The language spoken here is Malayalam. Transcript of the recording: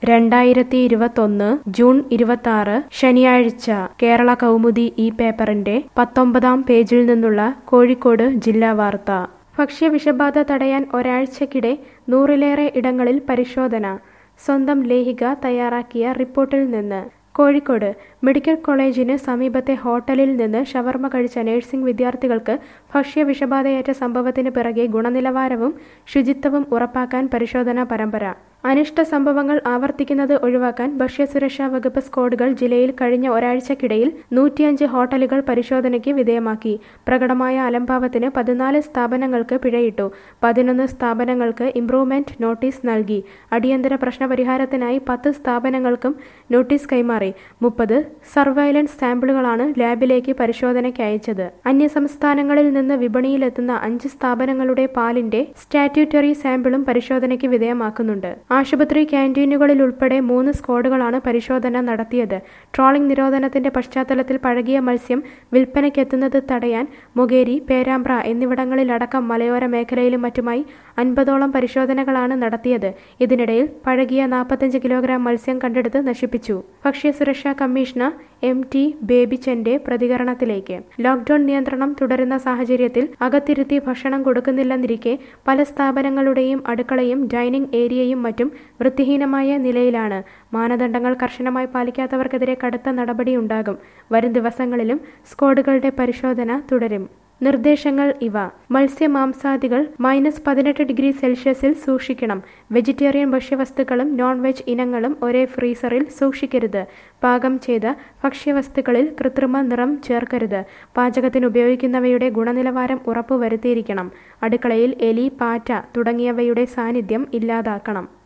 രണ്ടായിരത്തി ഇരുപത്തൊന്ന് ജൂൺ ഇരുപത്തി ശനിയാഴ്ച കേരള കൗമുദി ഈ പേപ്പറിന്റെ പത്തൊമ്പതാം പേജിൽ നിന്നുള്ള കോഴിക്കോട് ജില്ലാ വാർത്ത ഭക്ഷ്യവിഷബാധ തടയാൻ ഒരാഴ്ചക്കിടെ നൂറിലേറെ ഇടങ്ങളിൽ പരിശോധന സ്വന്തം ലേഖിക തയ്യാറാക്കിയ റിപ്പോർട്ടിൽ നിന്ന് കോഴിക്കോട് മെഡിക്കൽ കോളേജിന് സമീപത്തെ ഹോട്ടലിൽ നിന്ന് ഷവർമ കഴിച്ച നഴ്സിംഗ് വിദ്യാർത്ഥികൾക്ക് ഭക്ഷ്യവിഷബാധയേറ്റ സംഭവത്തിന് പിറകെ ഗുണനിലവാരവും ശുചിത്വവും ഉറപ്പാക്കാൻ പരിശോധനാ പരമ്പര അനിഷ്ട സംഭവങ്ങൾ ആവർത്തിക്കുന്നത് ഒഴിവാക്കാൻ ഭക്ഷ്യസുരക്ഷാ വകുപ്പ് സ്ക്വാഡുകൾ ജില്ലയിൽ കഴിഞ്ഞ ഒരാഴ്ചക്കിടയിൽ നൂറ്റിയഞ്ച് ഹോട്ടലുകൾ പരിശോധനയ്ക്ക് വിധേയമാക്കി പ്രകടമായ അലംഭാവത്തിന് പതിനാല് സ്ഥാപനങ്ങൾക്ക് പിഴയിട്ടു പതിനൊന്ന് സ്ഥാപനങ്ങൾക്ക് ഇംപ്രൂവ്മെന്റ് നോട്ടീസ് നൽകി അടിയന്തര പ്രശ്നപരിഹാരത്തിനായി പത്ത് സ്ഥാപനങ്ങൾക്കും നോട്ടീസ് കൈമാറി മുപ്പത് സർവൈലൻസ് സാമ്പിളുകളാണ് ലാബിലേക്ക് പരിശോധനയ്ക്ക് അയച്ചത് അന്യസംസ്ഥാനങ്ങളിൽ നിന്ന് വിപണിയിലെത്തുന്ന അഞ്ച് സ്ഥാപനങ്ങളുടെ പാലിന്റെ സ്റ്റാറ്റ്യൂട്ടറി സാമ്പിളും പരിശോധനയ്ക്ക് വിധേയമാക്കുന്നുണ്ട് ആശുപത്രി ക്യാന്റീനുകളിൽ ഉൾപ്പെടെ മൂന്ന് സ്ക്വാഡുകളാണ് പരിശോധന നടത്തിയത് ട്രോളിംഗ് നിരോധനത്തിന്റെ പശ്ചാത്തലത്തിൽ പഴകിയ മത്സ്യം വിൽപ്പനയ്ക്കെത്തുന്നത് തടയാൻ മൊകേരി പേരാമ്പ്ര എന്നിവിടങ്ങളിലടക്കം മലയോര മേഖലയിലും മറ്റുമായി അൻപതോളം പരിശോധനകളാണ് നടത്തിയത് ഇതിനിടയിൽ പഴകിയ നാൽപ്പത്തഞ്ച് കിലോഗ്രാം മത്സ്യം കണ്ടെടുത്ത് നശിപ്പിച്ചു ഭക്ഷ്യസുരക്ഷാ കമ്മീഷണർ എം ടി ബേബിച്ചന്റെ പ്രതികരണത്തിലേക്ക് ലോക്ഡൌൺ നിയന്ത്രണം തുടരുന്ന സാഹചര്യത്തിൽ അകത്തിരുത്തി ഭക്ഷണം കൊടുക്കുന്നില്ലെന്നിരിക്കെ പല സ്ഥാപനങ്ങളുടെയും അടുക്കളയും ഡൈനിങ് ഏരിയയും മറ്റും വൃത്തിഹീനമായ നിലയിലാണ് മാനദണ്ഡങ്ങൾ കർശനമായി പാലിക്കാത്തവർക്കെതിരെ കടുത്ത നടപടിയുണ്ടാകും വരും ദിവസങ്ങളിലും സ്ക്വാഡുകളുടെ പരിശോധന തുടരും നിർദ്ദേശങ്ങൾ ഇവ മത്സ്യമാംസാദികൾ മൈനസ് പതിനെട്ട് ഡിഗ്രി സെൽഷ്യസിൽ സൂക്ഷിക്കണം വെജിറ്റേറിയൻ ഭക്ഷ്യവസ്തുക്കളും നോൺ വെജ് ഇനങ്ങളും ഒരേ ഫ്രീസറിൽ സൂക്ഷിക്കരുത് പാകം ചെയ്ത ഭക്ഷ്യവസ്തുക്കളിൽ കൃത്രിമ നിറം ചേർക്കരുത് പാചകത്തിന് ഉപയോഗിക്കുന്നവയുടെ ഗുണനിലവാരം ഉറപ്പുവരുത്തിയിരിക്കണം അടുക്കളയിൽ എലി പാറ്റ തുടങ്ങിയവയുടെ സാന്നിധ്യം ഇല്ലാതാക്കണം